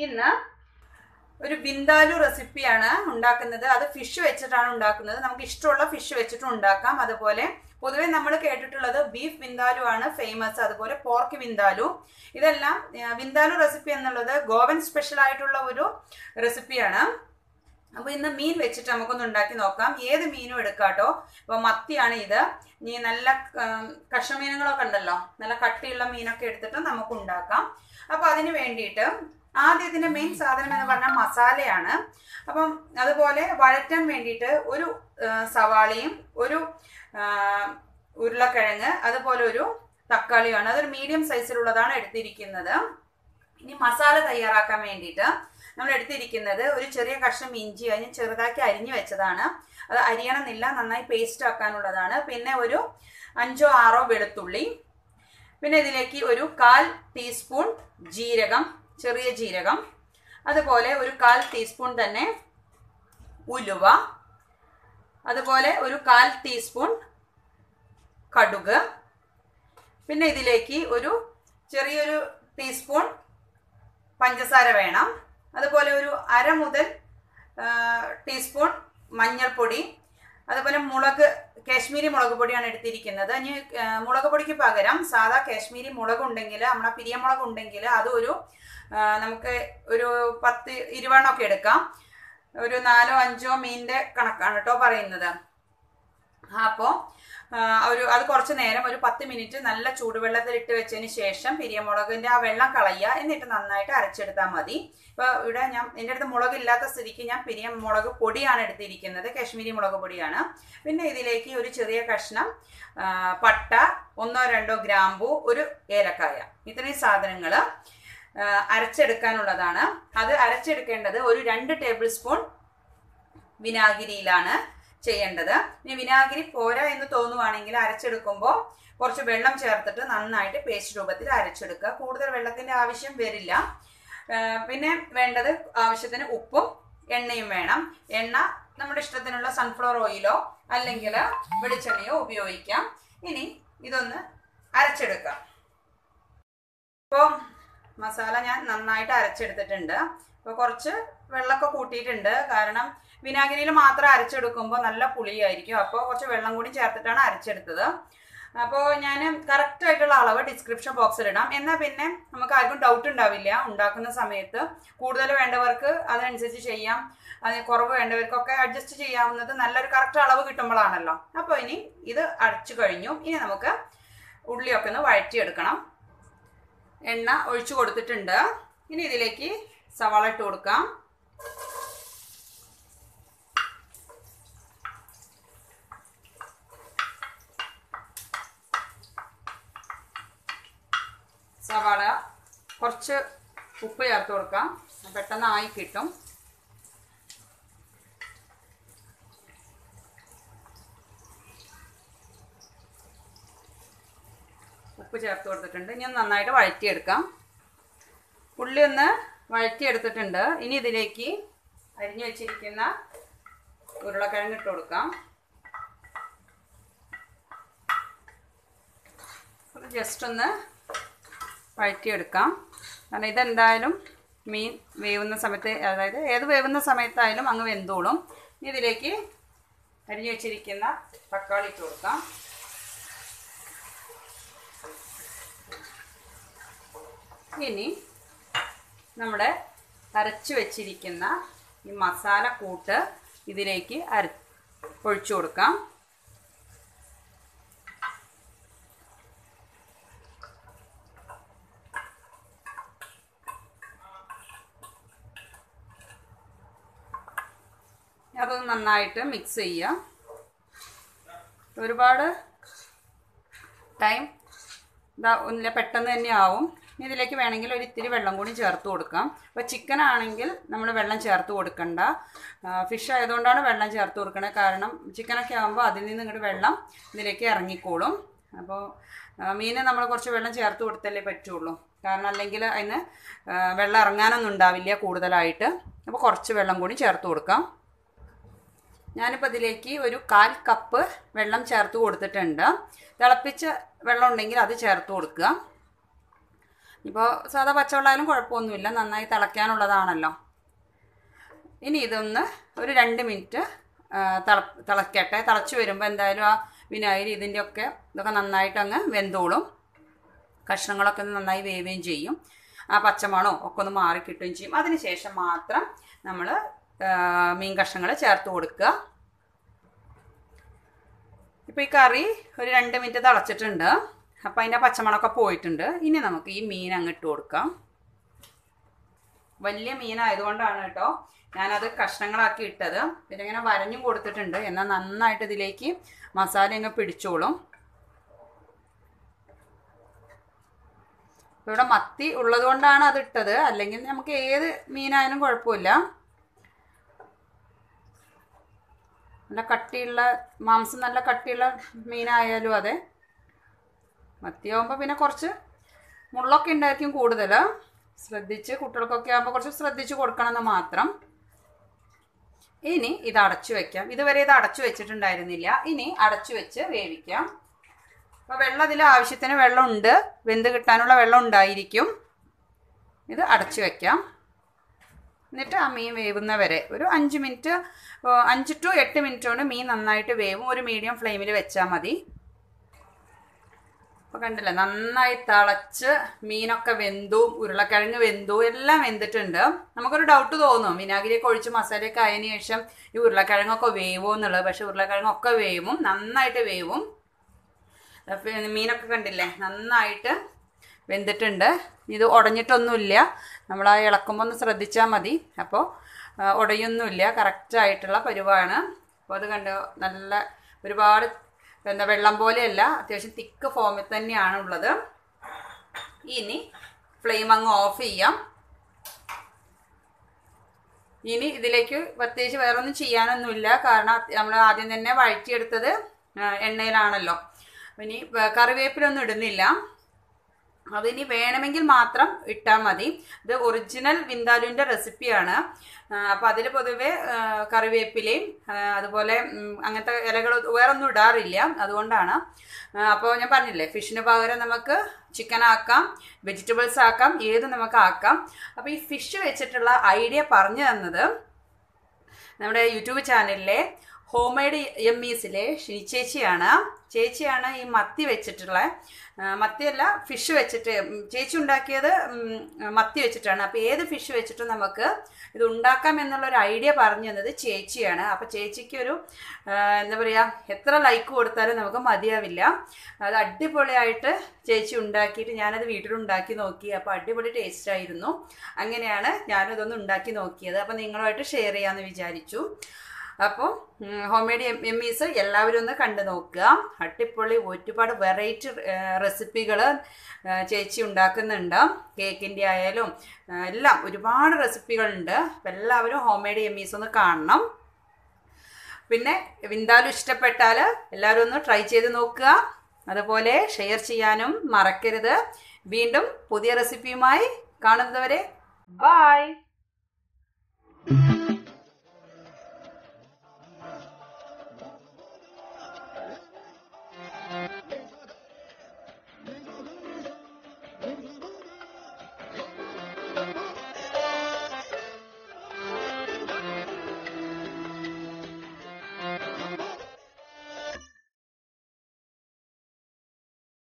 ഇന്ന് ഒരു ബിന്ദാലു റെസിപ്പിയാണ് ഉണ്ടാക്കുന്നത് അത് ഫിഷ് വെച്ചിട്ടാണ് ഉണ്ടാക്കുന്നത് നമുക്ക് ഇഷ്ടമുള്ള ഫിഷ് വെച്ചിട്ടും ഉണ്ടാക്കാം അതുപോലെ പൊതുവെ നമ്മൾ കേട്ടിട്ടുള്ളത് ബീഫ് ബിന്ദാലു ആണ് ഫേമസ് അതുപോലെ പോർക്ക് ബിന്ദാലു ഇതെല്ലാം ആ, ബിന്ദാലു റെസിപ്പി എന്നുള്ളത് ഗോവൻ സ്പെഷ്യൽ ആയിട്ടുള്ള ഒരു റെസിപ്പിയാണ് അപ്പൊ ഇന്ന് മീൻ വെച്ചിട്ട് നമുക്കൊന്ന് ഉണ്ടാക്കി നോക്കാം ഏത് മീനും എടുക്കാട്ടോ ഇപ്പൊ മത്തിയാണ് ഇത് ഇനി നല്ല ഉം, കഷ്ണമീനുകളൊക്കെ ഉണ്ടല്ലോ നല്ല കട്ടിയുള്ള മീനൊക്കെ എടുത്തിട്ട് നമുക്ക് ഉണ്ടാക്കാം അപ്പൊ അതിന് വേണ്ടിയിട്ട് ആദ്യം ഇതിന്റെ മെയിൻ സാധനം എന്ന് പറഞ്ഞാൽ മസാലയാണ് അപ്പം അതുപോലെ വഴറ്റാൻ വേണ്ടിയിട്ട് ഒരു ആ, സവാളയും ഒരു ആ, ഉരുളക്കിഴങ്ങ് അതുപോലെ ഒരു തക്കാളിയാണ് അതൊരു മീഡിയം സൈസിലുള്ളതാണ് എടുത്തിരിക്കുന്നത് ഇനി മസാല തയ്യാറാക്കാൻ വേണ്ടിയിട്ട് നമ്മൾ എടുത്തിരിക്കുന്നത് ഒരു ചെറിയ കഷ്ണം ഇഞ്ചി അതിന് ചെറുതാക്കി അരിഞ്ഞു വെച്ചതാണ് അത് അരിയണമെന്നില്ല നന്നായി പേസ്റ്റ് ആക്കാനുള്ളതാണ് പിന്നെ ഒരു അഞ്ചോ ആറോ വെളുത്തുള്ളി പിന്നെ ഇതിലേക്ക് ഒരു കാൽ ടീസ്പൂൺ ജീരകം ചെറിയ ജീരകം അതുപോലെ ഒരു കാൽ ടീസ്പൂൺ തന്നെ ഉലുവ അതുപോലെ ഒരു കാൽ ടീസ്പൂൺ കടുക് പിന്നെ ഇതിലേക്ക് ഒരു ചെറിയൊരു ടീസ്പൂൺ പഞ്ചസാര വേണം അതുപോലെ ഒരു അര മുതൽ ആ, ടീസ്പൂൺ മഞ്ഞൾപ്പൊടി അതുപോലെ മുളക് കാശ്മീരി മുളക് പൊടിയാണ് എടുത്തിരിക്കുന്നത് ഇനി ആ, മുളക് പൊടിക്ക് പകരം സാധാ കാശ്മീരി മുളക് ഉണ്ടെങ്കിൽ നമ്മളെ പിരിയമുളക് ഉണ്ടെങ്കിൽ അതൊരു ആ, നമുക്ക് ഒരു പത്ത് ഇരുപെണ്ണമൊക്കെ എടുക്കാം ഒരു നാലോ അഞ്ചോ മീനിന്റെ കണക്കാണ് കേട്ടോ പറയുന്നത് അപ്പോൾ ഒരു അത് കുറച്ച് നേരം ഒരു പത്ത് മിനിറ്റ് നല്ല ചൂടുവെള്ളത്തിൽ ഇട്ട് വെച്ചതിന് ശേഷം പിരിയമുളകിന്റെ ആ വെള്ളം കളയുക എന്നിട്ട് നന്നായിട്ട് അരച്ചെടുത്താൽ മതി ഇപ്പൊ ഇവിടെ ഞാൻ എൻ്റെ അടുത്ത് മുളക് ഇല്ലാത്ത സ്ഥിതിക്ക് ഞാൻ പിരിയ മുളക് പൊടിയാണ് എടുത്തിരിക്കുന്നത് കാശ്മീരി മുളക് പൊടിയാണ് പിന്നെ ഇതിലേക്ക് ഒരു ചെറിയ കഷ്ണം ആ, പട്ട ഒന്നോ രണ്ടോ ഗ്രാമ്പു ഒരു ഏലക്കായ ഇത്രയും സാധനങ്ങൾ അരച്ചെടുക്കാനുള്ളതാണ് അത് അരച്ചെടുക്കേണ്ടത് ഒരു രണ്ട് ടേബിൾ സ്പൂൺ വിനാഗിരിയിലാണ് ചെയ്യേണ്ടത് ഇനി വിനാഗിരി പോരാ എന്ന് തോന്നുവാണെങ്കിൽ അരച്ചെടുക്കുമ്പോൾ കുറച്ച് വെള്ളം ചേർത്തിട്ട് നന്നായിട്ട് പേസ്റ്റ് രൂപത്തിൽ അരച്ചെടുക്കുക കൂടുതൽ വെള്ളത്തിന്റെ ആവശ്യം വരില്ല ആ, പിന്നെ വേണ്ടത് ആവശ്യത്തിന് ഉപ്പും എണ്ണയും വേണം എണ്ണ നമ്മുടെ ഇഷ്ടത്തിനുള്ള സൺഫ്ലവർ ഓയിലോ അല്ലെങ്കിൽ വെളിച്ചെണ്ണയോ ഉപയോഗിക്കാം ഇനി ഇതൊന്ന് അരച്ചെടുക്കാം ഇപ്പോൾ മസാല ഞാൻ നന്നായിട്ട് അരച്ചെടുത്തിട്ടുണ്ട് ഇപ്പോൾ കുറച്ച് വെള്ളമൊക്കെ കൂട്ടിയിട്ടുണ്ട് കാരണം വിനാഗിരിയിൽ മാത്രം അരച്ചെടുക്കുമ്പോൾ നല്ല പുളിയായിരിക്കും അപ്പോൾ കുറച്ച് വെള്ളം കൂടി ചേർത്തിട്ടാണ് അരച്ചെടുത്തത് അപ്പോൾ ഞാൻ കറക്റ്റ് ആയിട്ടുള്ള അളവ് ഡിസ്ക്രിപ്ഷൻ ബോക്സിൽ ഇടാം എന്നാൽ പിന്നെ നമുക്ക് ആർക്കും ഡൗട്ട് ഉണ്ടാവില്ല ഉണ്ടാക്കുന്ന സമയത്ത് കൂടുതൽ വേണ്ടവർക്ക് അതിനനുസരിച്ച് ചെയ്യാം അതിന് കുറവ് വേണ്ടവർക്കൊക്കെ അഡ്ജസ്റ്റ് ചെയ്യാവുന്നത് നല്ലൊരു കറക്റ്റ് അളവ് കിട്ടുമ്പോഴാണല്ലോ അപ്പോൾ ഇനി ഇത് അടച്ചു കഴിഞ്ഞു ഇനി നമുക്ക് ഉള്ളിയൊക്കെ ഒന്ന് വഴറ്റിയെടുക്കണം എണ്ണ ഒഴിച്ചു കൊടുത്തിട്ടുണ്ട് ഇനി ഇതിലേക്ക് സവാള ഇട്ട് കൊടുക്കാം സവാള കുറച്ച് ഉപ്പ് ചേർത്ത് കൊടുക്കാം പെട്ടെന്ന് ആയി കിട്ടും ഉപ്പ് ചേർത്ത് കൊടുത്തിട്ടുണ്ട് ഇനി ഒന്ന് നന്നായിട്ട് വഴറ്റിയെടുക്കാം ഉള്ളി ഒന്ന് വഴറ്റിയെടുത്തിട്ടുണ്ട് ഇനി ഇതിലേക്ക് അരിഞ്ഞു വെച്ചിരിക്കുന്ന ഉരുളക്കിഴങ്ങ് ഇട്ട് കൊടുക്കാം ജസ്റ്റ് ഒന്ന് വഴറ്റിയെടുക്കാം കാരണം ഇതെന്തായാലും മീൻ വേവുന്ന സമയത്ത് അതായത് ഏത് വേവുന്ന സമയത്തായാലും അങ്ങ് വെന്തോളും ഇനി ഇതിലേക്ക് അരിഞ്ഞു വെച്ചിരിക്കുന്ന തക്കാളി ഇട്ട് കൊടുക്കാം ഇനി നമ്മുടെ അരച്ചു വെച്ചിരിക്കുന്ന ഈ മസാല കൂട്ട് ഇതിലേക്ക് അര ഒഴിച്ചു കൊടുക്കാം അത് നന്നായിട്ട് മിക്സ് ചെയ്യുക ഒരുപാട് ടൈം ഇതാ ഒന്നില്ല പെട്ടെന്ന് തന്നെ ആവും ഇനി ഇതിലേക്ക് വേണമെങ്കിൽ ഒരു ഇത്തിരി വെള്ളം കൂടി ചേർത്ത് കൊടുക്കാം അപ്പോൾ ചിക്കൻ ആണെങ്കിൽ നമ്മൾ വെള്ളം ചേർത്ത് കൊടുക്കണ്ട ഫിഷ് ആയതുകൊണ്ടാണ് വെള്ളം ചേർത്ത് കൊടുക്കണത് കാരണം ചിക്കനൊക്കെ ആകുമ്പോൾ അതിൽ നിന്ന് ഇങ്ങോട്ട് വെള്ളം ഇതിലേക്ക് ഇറങ്ങിക്കോളും അപ്പോൾ മീന് നമ്മൾ കുറച്ച് വെള്ളം ചേർത്ത് കൊടുത്തല്ലേ പറ്റുള്ളൂ കാരണം അല്ലെങ്കിൽ അതിന് ആ, വെള്ളം ഇറങ്ങാനൊന്നും ഉണ്ടാവില്ല കൂടുതലായിട്ട് അപ്പോൾ കുറച്ച് വെള്ളം കൂടി ചേർത്ത് കൊടുക്കാം ഞാനിപ്പോൾ ഇതിലേക്ക് ഒരു കാൽ കപ്പ് വെള്ളം ചേർത്ത് കൊടുത്തിട്ടുണ്ട് തിളപ്പിച്ച വെള്ളം ഉണ്ടെങ്കിൽ അത് ചേർത്ത് കൊടുക്കുക ഇപ്പോൾ സാധാ പച്ചവെള്ളമായാലും കുഴപ്പമൊന്നുമില്ല നന്നായി തിളയ്ക്കാനുള്ളതാണല്ലോ ഇനി ഇതൊന്ന് ഒരു രണ്ട് മിനിറ്റ് ആ, തിള തിളയ്ക്കട്ടെ തിളച്ച് വരുമ്പോൾ എന്തായാലും ആ വിനാഗിരി ഇതിൻ്റെയൊക്കെ ഇതൊക്കെ നന്നായിട്ട് അങ്ങ് വെന്തോളും കഷ്ണങ്ങളൊക്കെ ഒന്ന് നന്നായി വേവുകയും ചെയ്യും ആ പച്ചമണോ ഒക്കെ ഒന്ന് മാറി കിട്ടുകയും ചെയ്യും അതിന് ശേഷം മാത്രം നമ്മൾ മീൻ കഷ്ണങ്ങൾ ചേർത്ത് കൊടുക്കുക ഇപ്പോൾ ഈ കറി ഒരു രണ്ട് മിനിറ്റ് തിളച്ചിട്ടുണ്ട് അപ്പോൾ അതിൻ്റെ പച്ചമണമൊക്കെ പോയിട്ടുണ്ട് ഇനി നമുക്ക് ഈ മീൻ അങ്ങ് ഇട്ട് കൊടുക്കാം വലിയ മീനായതുകൊണ്ടാണ് കേട്ടോ ഞാനത് കഷ്ണങ്ങളാക്കി ഇട്ടത് പിന്നെ ഇങ്ങനെ വരഞ്ഞും കൊടുത്തിട്ടുണ്ട് എന്നാൽ നന്നായിട്ട് ഇതിലേക്ക് മസാല അങ്ങ് പിടിച്ചോളും ഇപ്പൊ ഇവിടെ മത്തി ഉള്ളത് കൊണ്ടാണ് അത് ഇട്ടത് അല്ലെങ്കിൽ നമുക്ക് ഏത് മീനായാലും കുഴപ്പമില്ല നല്ല കട്ടിയുള്ള മാംസം നല്ല കട്ടിയുള്ള മീനായാലും അതെ മത്തിയാവുമ്പോൾ പിന്നെ കുറച്ച് മുള്ളൊക്കെ ഉണ്ടായിരിക്കും കൂടുതൽ ശ്രദ്ധിച്ച് കുട്ടികൾക്കൊക്കെ ആകുമ്പോൾ കുറച്ച് ശ്രദ്ധിച്ച് കൊടുക്കണമെന്ന് മാത്രം ഇനി ഇത് അടച്ചു വെക്കാം ഇതുവരെ ഇത് അടച്ചു വെച്ചിട്ടുണ്ടായിരുന്നില്ല ഇനി അടച്ചു വെച്ച് വേവിക്കാം അപ്പോൾ വെള്ളം ഇതിൽ ആവശ്യത്തിന് വെള്ളം ഉണ്ട് വെന്ത് കിട്ടാനുള്ള വെള്ളം ഉണ്ടായിരിക്കും ഇത് അടച്ചു വെക്കാം എന്നിട്ട് ആ മീൻ വേവുന്ന വരെ ഒരു അഞ്ച് മിനിറ്റ് ഏഹ്, അഞ്ച് ടു എട്ട് മിനിറ്റ് കൊണ്ട് മീൻ നന്നായിട്ട് വേവും ഒരു മീഡിയം ഫ്ലെയിമിൽ വെച്ചാൽ മതി അപ്പോൾ കണ്ടില്ലേ നന്നായി തിളച്ച് മീനൊക്കെ വെന്തു ഉരുളക്കിഴങ്ങ് വെന്തു എല്ലാം വെന്തിട്ടുണ്ട് നമുക്കൊരു ഡൗട്ട് തോന്നും വിനാഗിരിയൊക്കെ ഒഴിച്ച് മസാലയൊക്കെ ആയതിനു ശേഷം ഈ ഉരുളക്കിഴങ്ങൊക്കെ വേവോ എന്നുള്ളത് പക്ഷെ ഉരുളക്കിഴങ്ങൊക്കെ വേവും നന്നായിട്ട് വേവും അപ്പൊ മീനൊക്കെ കണ്ടില്ലേ നന്നായിട്ട് വെന്തിട്ടുണ്ട് ഇത് ഉടഞ്ഞിട്ടൊന്നുമില്ല നമ്മൾ ആ ഇളക്കുമ്പോൾ ഒന്ന് ശ്രദ്ധിച്ചാൽ മതി അപ്പോൾ ആ, ഉടയൊന്നുമില്ല കറക്റ്റായിട്ടുള്ള പരുവാണ് അപ്പോൾ അത് കണ്ട് നല്ല ഒരുപാട് എന്താ വെള്ളം പോലെയല്ല അത്യാവശ്യം തിക്ക് ഫോമിൽ തന്നെയാണ് ഉള്ളത് ഇനി ഫ്ലെയിം അങ്ങ് ഓഫ് ചെയ്യാം ഇനി ഇതിലേക്ക് പ്രത്യേകിച്ച് വേറെ ഒന്നും ചെയ്യാനൊന്നുമില്ല കാരണം നമ്മൾ ആദ്യം തന്നെ വഴറ്റിയെടുത്തത് ആ, എണ്ണയിലാണല്ലോ ഇനി വേ- കറിവേപ്പിലൊന്നും ഇടുന്നില്ല അതിനി വേണമെങ്കിൽ മാത്രം ഇട്ടാൽ മതി ഇത് ഒറിജിനൽ വിന്താലുവിൻ്റെ റെസിപ്പിയാണ് അപ്പോൾ അതിൽ പൊതുവെ ആ, കറിവേപ്പിലയും ആ, അതുപോലെ ഉം, അങ്ങനത്തെ ഇലകൾ വേറെ ഒന്നും ഇടാറില്ല അതുകൊണ്ടാണ് അപ്പോൾ ഞാൻ പറഞ്ഞില്ലേ ഫിഷിന് പകരം നമുക്ക് ചിക്കൻ ആക്കാം വെജിറ്റബിൾസ് ആക്കാം ഏത് നമുക്ക് ആക്കാം അപ്പോൾ ഈ ഫിഷ് വെച്ചിട്ടുള്ള ഐഡിയ പറഞ്ഞു തന്നത് നമ്മുടെ യൂട്യൂബ് ചാനലിലെ ഹോം മെയ്ഡ് എം ഈസിലെ ഷിനി ചേച്ചിയാണ് ചേച്ചിയാണ് ഈ മത്തി വെച്ചിട്ടുള്ള ആ, മത്തിയല്ല ഫിഷ് വെച്ചിട്ട് ഉം, ചേച്ചി ഉണ്ടാക്കിയത് ഉം, മത്തി വെച്ചിട്ടാണ് അപ്പോൾ ഏത് ഫിഷ് വെച്ചിട്ടും നമുക്ക് ഇത് ഉണ്ടാക്കാം എന്നുള്ളൊരു ഐഡിയ പറഞ്ഞു തന്നത് ചേച്ചിയാണ് അപ്പോൾ ചേച്ചിക്കൊരു ആ, എന്താ പറയുക എത്ര ലൈക്ക് കൊടുത്താലും നമുക്ക് മതിയാവില്ല അത് അടിപൊളിയായിട്ട് ചേച്ചി ഉണ്ടാക്കിയിട്ട് ഞാനത് വീട്ടിലുണ്ടാക്കി നോക്കി അപ്പോൾ അടിപൊളി ടേസ്റ്റ് ആയിരുന്നു അങ്ങനെയാണ് ഞാനിതൊന്ന് ഉണ്ടാക്കി നോക്കിയത് അപ്പോൾ നിങ്ങളുമായിട്ട് ഷെയർ ചെയ്യാമെന്ന് വിചാരിച്ചു അപ്പോൾ home made M M E's എല്ലാവരും ഒന്ന് കണ്ടു നോക്കുക അട്ടിപ്പൊളി ഒരുപാട് വെറൈറ്റി റെസിപ്പികൾ ചേച്ചി ഉണ്ടാക്കുന്നുണ്ട് കേക്കിൻ്റെ ആയാലും ആ, എല്ലാം ഒരുപാട് റെസിപ്പികളുണ്ട് അപ്പോൾ എല്ലാവരും ഹോം മെയ്ഡ് എം ഈസ് ഒന്ന് കാണണം പിന്നെ വിന്താലും ഇഷ്ടപ്പെട്ടാൽ എല്ലാവരും ഒന്ന് ട്രൈ ചെയ്ത് നോക്കുക അതുപോലെ ഷെയർ ചെയ്യാനും മറക്കരുത് വീണ്ടും പുതിയ റെസിപ്പിയുമായി കാണുന്നതുവരെ ബായ്